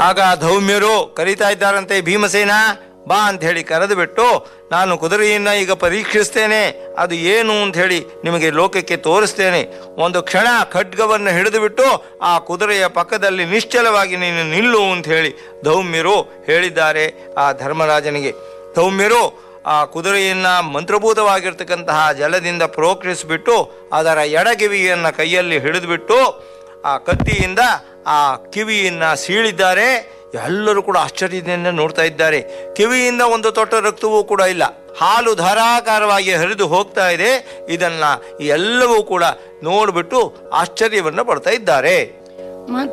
ಆಗ ಧೌಮ್ಯರು ಕರೀತಾ ಇದ್ದಾರಂತೆ ಭೀಮಸೇನ ಬಾ ಅಂತ ಹೇಳಿ ಕರೆದು ಬಿಟ್ಟು ನಾನು ಕುದುರೆಯನ್ನ ಈಗ ಪರೀಕ್ಷಿಸ್ತೇನೆ ಅದು ಏನು ಅಂತ ಹೇಳಿ ನಿಮಗೆ ಲೋಕಕ್ಕೆ ತೋರಿಸ್ತೇನೆ ಒಂದು ಕ್ಷಣ ಖಡ್ಗವನ್ನು ಹಿಡಿದು ಬಿಟ್ಟು ಆ ಕುದುರೆಯ ಪಕ್ಕದಲ್ಲಿ ನಿಶ್ಚಲವಾಗಿ ನೀನು ನಿಲ್ಲು ಅಂತ ಹೇಳಿ ಧೌಮ್ಯರು ಹೇಳಿದ್ದಾರೆ ಆ ಧರ್ಮರಾಜನಿಗೆ ಧೌಮ್ಯರು ಆ ಕುದುರೆಯನ್ನ ಮಂತ್ರಭೂತವಾಗಿರ್ತಕ್ಕಂತಹ ಜಲದಿಂದ ಪ್ರೋಕ್ಷಿಸಿಬಿಟ್ಟು ಅದರ ಎಡಗಿವಿಯನ್ನು ಕೈಯಲ್ಲಿ ಹಿಡಿದುಬಿಟ್ಟು ಆ ಕತ್ತಿಯಿಂದ ಆ ಕಿವಿಯನ್ನ ಸೀಳಿದ್ದಾರೆ ಎಲ್ಲರೂ ಕೂಡ ಆಶ್ಚರ್ಯದಿಂದ ನೋಡ್ತಾ ಇದ್ದಾರೆ ಕಿವಿಯಿಂದ ಒಂದು ತೊಟ್ಟ ರಕ್ತವೂ ಕೂಡ ಇಲ್ಲ ಹಾಲು ಧಾರಾಕಾರವಾಗಿ ಹರಿದು ಹೋಗ್ತಾ ಇದೆ ಇದನ್ನ ಎಲ್ಲವೂ ಕೂಡ ನೋಡ್ಬಿಟ್ಟು ಆಶ್ಚರ್ಯವನ್ನ ಪಡ್ತಾ ಇದ್ದಾರೆ ಮತ್ತು